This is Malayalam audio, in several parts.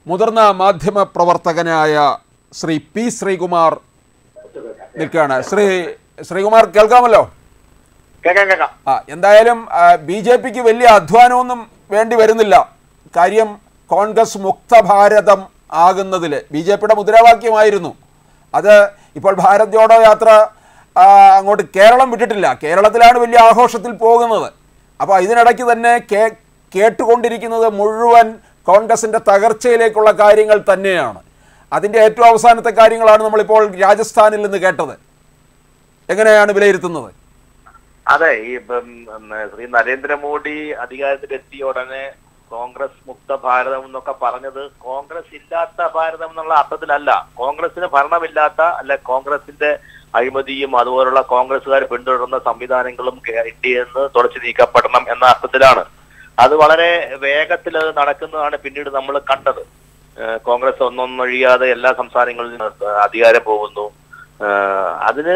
മുതിർന്ന മാധ്യമ പ്രവർത്തകനായ ശ്രീ പി ശ്രീകുമാർ നിൽക്കുകയാണ് ശ്രീ ശ്രീകുമാർ കേൾക്കാമല്ലോ കേക്കാം കേക്കാം ആ എന്തായാലും ബി ജെ പിക്ക് വലിയ അധ്വാനമൊന്നും വേണ്ടി വരുന്നില്ല കാര്യം കോൺഗ്രസ് മുക്ത ഭാരതം ആകുന്നതിൽ ബി ജെ പിയുടെ മുദ്രാവാക്യമായിരുന്നു അത് ഇപ്പോൾ ഭാരത് ജോഡോ യാത്ര ആ, അങ്ങോട്ട് കേരളം വിട്ടിട്ടില്ല കേരളത്തിലാണ് വലിയ ആഘോഷത്തിൽ പോകുന്നത് അപ്പോൾ ഇതിനിടയ്ക്ക് തന്നെ കേ കേട്ടുകൊണ്ടിരിക്കുന്നത് മുഴുവൻ കോൺഗ്രസിൻ്റെ തകർച്ചയിലേക്കുള്ള കാര്യങ്ങൾ തന്നെയാണ് അതിൻ്റെ ഏറ്റവും അവസാനത്തെ കാര്യങ്ങളാണ് നമ്മളിപ്പോൾ രാജസ്ഥാനിൽ നിന്ന് കേട്ടത് എങ്ങനെയാണ് വിലയിരുത്തുന്നത് അതെ ഈ ഇപ്പം, ഉം, ശ്രീ നരേന്ദ്രമോദി അധികാരത്തിലെത്തിയ ഉടനെ കോൺഗ്രസ് മുക്ത ഭാരതം എന്നൊക്കെ പറഞ്ഞത് കോൺഗ്രസ് ഇല്ലാത്ത ഭാരതം എന്നുള്ള അർത്ഥത്തിലല്ല കോൺഗ്രസിന് ഭരണമില്ലാത്ത അല്ലെ കോൺഗ്രസിന്റെ അഴിമതിയും അതുപോലുള്ള കോൺഗ്രസ്സുകാർ പിന്തുടരുന്ന സംവിധാനങ്ങളും കേ- ഇന്ത്യയിൽ നിന്ന് തുടച്ചു നീക്കപ്പെടണം എന്ന അർത്ഥത്തിലാണ് അത് വളരെ വേഗത്തിൽ അത് നടക്കുന്നതാണ് പിന്നീട് നമ്മൾ കണ്ടത് ഏഹ് കോൺഗ്രസ് ഒന്നൊന്നൊഴിയാതെ എല്ലാ സംസ്ഥാനങ്ങളിലും അധികാരം പോകുന്നു ഏഹ് അതിന്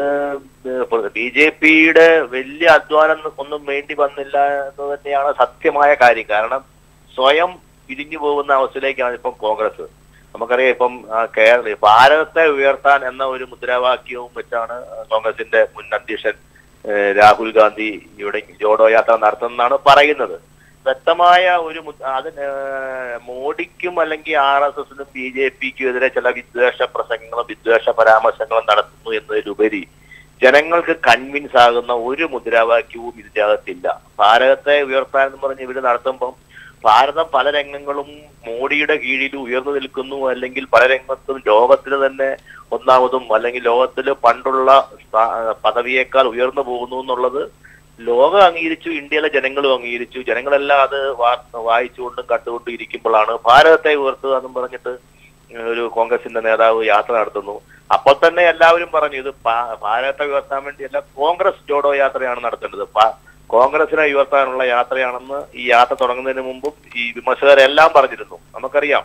ബി ജെ പിയുടെ വലിയ അധ്വാനം ഒന്നും വേണ്ടി വന്നില്ല എന്ന് തന്നെയാണ് സത്യമായ കാര്യം കാരണം സ്വയം പിരിഞ്ഞു പോകുന്ന അവസ്ഥയിലേക്കാണ് ഇപ്പം കോൺഗ്രസ് നമുക്കറിയാം ഇപ്പം ആ, കേരള ഭാരതത്തെ ഉയർത്താൻ എന്ന ഒരു മുദ്രാവാക്യവും വെച്ചാണ് കോൺഗ്രസിന്റെ മുൻ അധ്യക്ഷൻ ഏഹ് രാഹുൽ ഗാന്ധി ഇവിടെ ജോഡോ യാത്ര നടത്തുന്നതാണ് പറയുന്നത് വ്യക്തമായ ഒരു മു- അത് ഏഹ് മോഡിക്കും അല്ലെങ്കിൽ ആർ എസ് എസിനും ബി ജെ പിക്കും എതിരെ ചില വിദ്വേഷ പ്രസംഗങ്ങളും വിദ്വേഷ പരാമർശങ്ങളും നടത്തുന്നു എന്നതിലുപരി ജനങ്ങൾക്ക് കൺവിൻസ് ആകുന്ന ഒരു മുദ്രാവാക്യവും ഇതിന്റെ അകത്തില്ല ഭാരതത്തെ ഉയർത്താൻ എന്ന് പറഞ്ഞ് ഇവര് നടത്തുമ്പം ഭാരതം പല രംഗങ്ങളും മോഡിയുടെ കീഴിൽ ഉയർന്നു നിൽക്കുന്നു അല്ലെങ്കിൽ പല രംഗത്തും ലോകത്തിൽ തന്നെ ഒന്നാമതും അല്ലെങ്കിൽ ലോകത്തിൽ പണ്ടുള്ള സ്ഥാ- പദവിയേക്കാൾ ഉയർന്നു പോകുന്നു എന്നുള്ളത് ലോകം അംഗീകരിച്ചു ഇന്ത്യയിലെ ജനങ്ങളും അംഗീകരിച്ചു ജനങ്ങളെല്ലാം അത് വാ- വായിച്ചുകൊണ്ടും കണ്ടുകൊണ്ടും ഇരിക്കുമ്പോഴാണ് ഭാരതത്തെ ഉയർത്തുക എന്നും പറഞ്ഞിട്ട് ഒരു കോൺഗ്രസിന്റെ നേതാവ് യാത്ര നടത്തുന്നു അപ്പോൾ തന്നെ എല്ലാവരും പറഞ്ഞു ഇത് പാ- ഭാരതത്തെ ഉയർത്താൻ വേണ്ടിയല്ല കോൺഗ്രസ് ജോഡോ യാത്രയാണ് നടത്തേണ്ടത് പാ- കോൺഗ്രസിനെ ഉയർത്താനുള്ള യാത്രയാണെന്ന് ഈ യാത്ര തുടങ്ങുന്നതിന് മുമ്പും ഈ വിമർശകരെല്ലാം പറഞ്ഞിരുന്നു നമുക്കറിയാം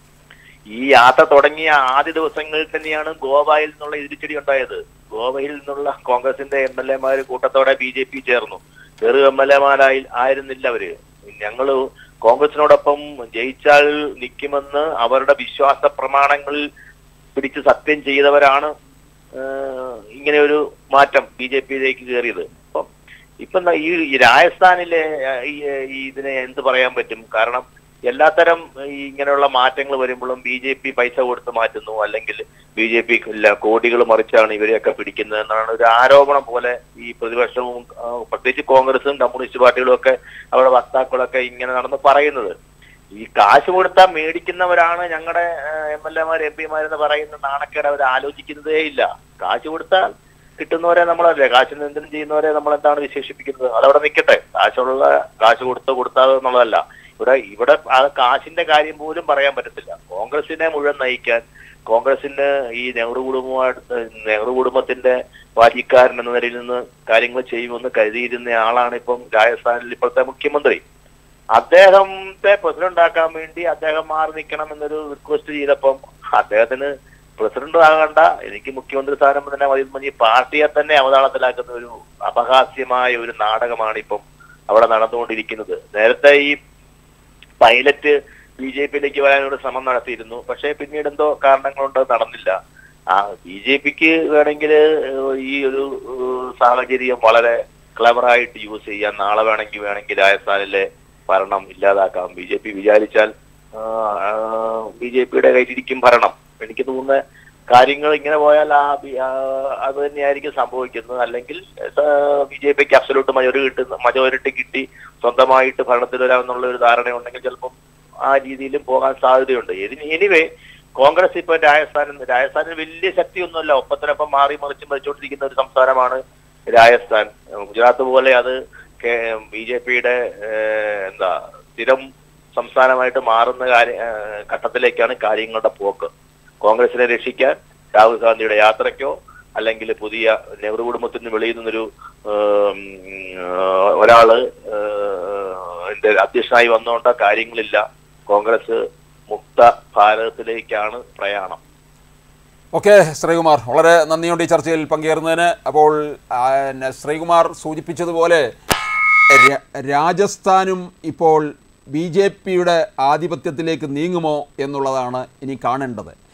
ഈ യാത്ര തുടങ്ങിയ ആദ്യ ദിവസങ്ങളിൽ തന്നെയാണ് ഗോവയിൽ നിന്നുള്ള തിരിച്ചടി ഉണ്ടായത് ഗോവയിൽ നിന്നുള്ള കോൺഗ്രസിന്റെ എം എൽ എമാര് കൂട്ടത്തോടെ ബി ജെ പി ചേർന്നു ചെറു എം എൽ എമാരായി ആയിരുന്നില്ല അവര് ഞങ്ങള് കോൺഗ്രസിനോടൊപ്പം ജയിച്ചാൽ നിൽക്കുമെന്ന് അവരുടെ വിശ്വാസ പ്രമാണങ്ങളിൽ പിടിച്ച് സത്യം ചെയ്തവരാണ് ഏഹ്, ഇങ്ങനെ ഒരു മാറ്റം ബി ജെ പിയിലേക്ക് കയറിയത് അപ്പം ഇപ്പൊ ന- ഈ ഈ രാജസ്ഥാനിലെ ഏഹ്, ഈ ഈ ഇതിനെ എന്ത് പറയാൻ പറ്റും കാരണം എല്ലാത്തരം ഈ ഇങ്ങനെയുള്ള മാറ്റങ്ങൾ വരുമ്പോഴും ബി ജെ പി പൈസ കൊടുത്ത് മാറ്റുന്നു അല്ലെങ്കിൽ ബി ജെ പി കോടികൾ മറിച്ചാണ് ഇവരെയൊക്കെ പിടിക്കുന്നത് എന്നാണ് ഒരു ആരോപണം പോലെ ഈ പ്രതിപക്ഷവും ആ, പ്രത്യേകിച്ച് കോൺഗ്രസും കമ്മ്യൂണിസ്റ്റ് പാർട്ടികളും ഒക്കെ അവരുടെ വക്താക്കളൊക്കെ ഇങ്ങനെ നടന്ന് പറയുന്നത് ഈ കാശ് കൊടുത്താൽ മേടിക്കുന്നവരാണ് ഞങ്ങളുടെ എം എൽ എമാർ എം പിമാരെന്ന് പറയുന്ന നാണക്കേട് അവർ ആലോചിക്കുന്നതേ ഇല്ല കാശ് കൊടുത്താൽ കിട്ടുന്നവരെ നമ്മളല്ലേ കാശ് നിയന്ത്രണം ചെയ്യുന്നവരെ നമ്മൾ എന്താണ് വിശേഷിപ്പിക്കുന്നത് അതവിടെ നിൽക്കട്ടെ കാശുള്ള കാശ് കൊടുത്തോ കൊടുത്താലോ എന്നുള്ളതല്ല ഇവിടെ ഇവിടെ ആ കാശിന്റെ കാര്യം പോലും പറയാൻ പറ്റത്തില്ല കോൺഗ്രസിനെ മുഴുവൻ നയിക്കാൻ കോൺഗ്രസിന് ഈ നെഹ്റു കുടുംബമായിട്ട് നെഹ്റു കുടുംബത്തിന്റെ വാജിക്കാരൻ എന്ന നിലയിൽ നിന്ന് കാര്യങ്ങൾ ചെയ്യുമെന്ന് കരുതിയിരുന്ന ആളാണ് ഇപ്പം രാജസ്ഥാനിൽ ഇപ്പോഴത്തെ മുഖ്യമന്ത്രി അദ്ദേഹത്തെ പ്രസിഡന്റ് ആക്കാൻ വേണ്ടി അദ്ദേഹം മാറി നിൽക്കണം എന്നൊരു റിക്വസ്റ്റ് ചെയ്തപ്പം അദ്ദേഹത്തിന് പ്രസിഡന്റ് ആകണ്ട എനിക്ക് മുഖ്യമന്ത്രി സ്ഥാനം തന്നെ മതി എന്ന് പറഞ്ഞ് ഈ പാർട്ടിയെ തന്നെ അവതാളത്തിലാക്കുന്ന ഒരു അപഹാസ്യമായ ഒരു നാടകമാണ് ഇപ്പം അവിടെ നടന്നുകൊണ്ടിരിക്കുന്നത് നേരത്തെ ഈ പൈലറ്റ് ബി ജെ പിയിലേക്ക് വരാനൊരു ശ്രമം നടത്തിയിരുന്നു പക്ഷേ പിന്നീട് എന്തോ കാരണങ്ങൾ കൊണ്ട് അത് നടന്നില്ല ആ ബി ജെ പിക്ക് വേണമെങ്കിൽ ഈ ഒരു ഏഹ്, സാഹചര്യം വളരെ ക്ലവറായിട്ട് യൂസ് ചെയ്യാം നാളെ വേണമെങ്കിൽ വേണമെങ്കിൽ രാജസ്ഥാനിലെ ഭരണം ഇല്ലാതാക്കാം ബി ജെ പി വിചാരിച്ചാൽ ബി ജെ പിയുടെ കയ്യിലിരിക്കും ഭരണം എനിക്ക് തോന്നുന്ന കാര്യങ്ങൾ ഇങ്ങനെ പോയാൽ ആ ബി- ആ, അത് തന്നെയായിരിക്കും സംഭവിക്കുന്നത് അല്ലെങ്കിൽ ബി ജെ പിക്ക് അബ്സലൂട്ട് മജോറിറ്റി കിട്ടുന്ന മജോറിറ്റി കിട്ടി സ്വന്തമായിട്ട് ഭരണത്തിൽ വരാമെന്നുള്ള ഒരു ധാരണയുണ്ടെങ്കിൽ ചിലപ്പം ആ രീതിയിലും പോകാൻ സാധ്യതയുണ്ട് എനിവേ കോൺഗ്രസ് ഇപ്പൊ രാജസ്ഥാനിൽ രാജസ്ഥാനിൽ വലിയ ശക്തിയൊന്നുമല്ല ഒപ്പത്തിനൊപ്പം മാറി മറിച്ച് മറിച്ചുകൊണ്ടിരിക്കുന്ന ഒരു സംസ്ഥാനമാണ് രാജസ്ഥാൻ ഗുജറാത്ത് പോലെ അത് ബി ജെ പിയുടെ എന്താ സ്ഥിരം സംസ്ഥാനമായിട്ട് മാറുന്ന കാര്യ ഏഹ്, ഘട്ടത്തിലേക്കാണ് കാര്യങ്ങളുടെ പോക്ക് കോൺഗ്രസിനെ രക്ഷിക്കാൻ രാഹുൽ ഗാന്ധിയുടെ യാത്രയ്ക്കോ അല്ലെങ്കിൽ പുതിയ നെഹ്റു കുടുംബത്തിന് വെളിയിൽ നിന്നൊരു ഏം, ഏഹ്, ഒരാള് ഏഹ്, എന്റെ അധ്യക്ഷനായി വന്നുകൊണ്ട് കാര്യങ്ങളില്ല കോൺഗ്രസ് മുക്ത ഭാരതത്തിലേക്കാണ് പ്രയാണം ഓക്കെ ശ്രീകുമാർ വളരെ നന്ദിയുണ്ട് ഈ ചർച്ചയിൽ പങ്കുചേർന്നതിന് അപ്പോൾ ആ, പിന്നെ ശ്രീകുമാർ സൂചിപ്പിച്ചതുപോലെ ര- രാജസ്ഥാനും ഇപ്പോൾ ബി ജെ പിയുടെ ആധിപത്യത്തിലേക്ക് നീങ്ങുമോ എന്നുള്ളതാണ് ഇനി കാണേണ്ടത്